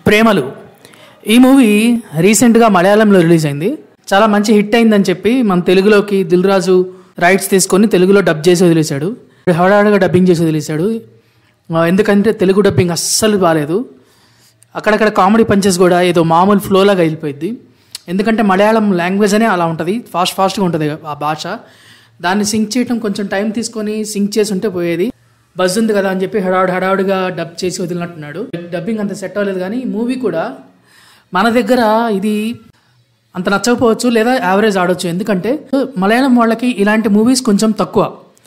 ప్రేమలు ఈ మూవీ రీసెంట్గా మలయాళంలో రిలీజ్ అయింది చాలా మంచి హిట్ అయిందని చెప్పి మన తెలుగులోకి దిల్ రాజు రైట్స్ తీసుకొని తెలుగులో డబ్ చేసి వదిలేశాడు హడాడగా డబ్బింగ్ చేసి వదిలేశాడు ఆ, ఎందుకంటే తెలుగు డబ్బింగ్ అస్సలు బాగాలేదు అక్కడక్కడ కామెడీ పంచెస్ కూడా ఏదో మామూలు ఫ్లోలాగా వెళ్ళిపోయింది ఎందుకంటే మలయాళం లాంగ్వేజ్ అనే అలా ఉంటుంది ఫాస్ట్ ఫాస్ట్గా ఉంటుంది ఆ భాష దాన్ని సింక్ చేయడం కొంచెం టైం తీసుకొని సింక్ చేసి ఉంటే పోయేది బజ్ ఉంది కదా అని చెప్పి హడావుడు హడావుడిగా డబ్ చేసి వదిలినట్టున్నాడు డబ్బింగ్ అంత సెట్ అవ్వలేదు కానీ మూవీ కూడా మన దగ్గర ఇది అంత నచ్చకపోవచ్చు లేదా యావరేజ్ ఆడొచ్చు ఎందుకంటే మలయాళం వాళ్ళకి ఇలాంటి మూవీస్ కొంచెం తక్కువ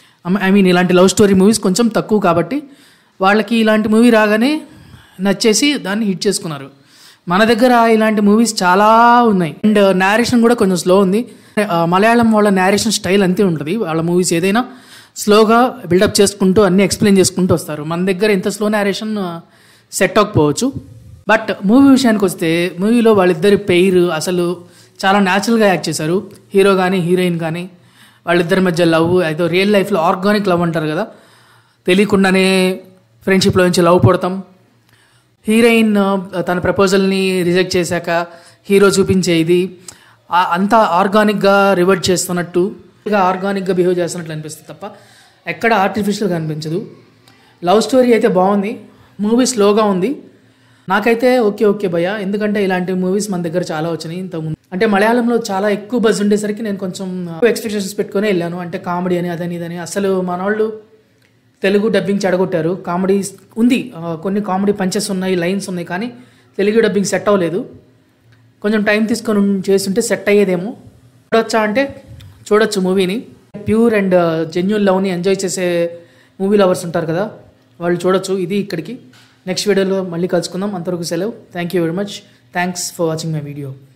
ఐ మీన్ ఇలాంటి లవ్ స్టోరీ మూవీస్ కొంచెం తక్కువ కాబట్టి వాళ్ళకి ఇలాంటి మూవీ రాగానే నచ్చేసి దాన్ని హిట్ చేసుకున్నారు మన దగ్గర ఇలాంటి మూవీస్ చాలా ఉన్నాయి అండ్ నేరేషన్ కూడా కొంచెం స్లో ఉంది ఆ, మలయాళం వాళ్ళ నేరేషన్ స్టైల్ అంతే ఉంటుంది వాళ్ళ మూవీస్ ఏదైనా స్లోగా బిల్డప్ చేసుకుంటూ అన్ని ఎక్స్ప్లెయిన్ చేసుకుంటూ వస్తారు మన దగ్గర ఇంత స్లో నేరేషన్ సెట్ అవ్వకపోవచ్చు బట్ మూవీ విషయానికి వస్తే మూవీలో వాళ్ళిద్దరి పెయిర్ అసలు చాలా న్యాచురల్గా యాక్ట్ చేశారు హీరో కానీ హీరోయిన్ కానీ వాళ్ళిద్దరి మధ్య లవ్ ఏదో రియల్ లైఫ్లో ఆర్గానిక్ లవ్ అంటారు కదా తెలియకుండానే ఫ్రెండ్షిప్లో నుంచి లవ్ పడతాం హీరోయిన్ ఆ, తన ప్రపోజల్ని రిజెక్ట్ చేశాక హీరో చూపించే ఇది ఆ- అంతా ఆర్గానిక్గా రివర్ట్ చేస్తున్నట్టు ఇంకా ఆర్గానిక్గా బిహేవ్ చేస్తున్నట్లు అనిపిస్తుంది తప్ప ఎక్కడ ఆర్టిఫిషియల్గా అనిపించదు లవ్ స్టోరీ అయితే బాగుంది మూవీ స్లోగా ఉంది నాకైతే ఓకే ఓకే భయ్య ఎందుకంటే ఇలాంటి మూవీస్ మన దగ్గర చాలా వచ్చినాయి ఇంతకుముందు అంటే మలయాళంలో చాలా ఎక్కువ బజ్ ఉండేసరికి నేను కొంచెం ఎక్స్పెక్టేషన్స్ పెట్టుకొని వెళ్ళాను అంటే కామెడీ అని అదని ఇదని అసలు మన వాళ్ళు తెలుగు డబ్బింగ్ చెడగొట్టారు కామెడీ ఉంది ఆ, కొన్ని కామెడీ పంచెస్ ఉన్నాయి లైన్స్ ఉన్నాయి కానీ తెలుగు డబ్బింగ్ సెట్ అవ్వలేదు కొంచెం టైం తీసుకొని ఉం- చేస్తుంటే సెట్ అయ్యేదేమో చూడొచ్చా అంటే చూడొచ్చు మూవీని ప్యూర్ అండ్ జెన్యున్ లవ్ని ఎంజాయ్ చేసే మూవీ లవర్స్ ఉంటారు కదా వాళ్ళు చూడొచ్చు ఇది ఇక్కడికి నెక్స్ట్ వీడియోలో మళ్ళీ కలుసుకుందాం అంతవరకు సెలవు thank you very much thanks for watching my video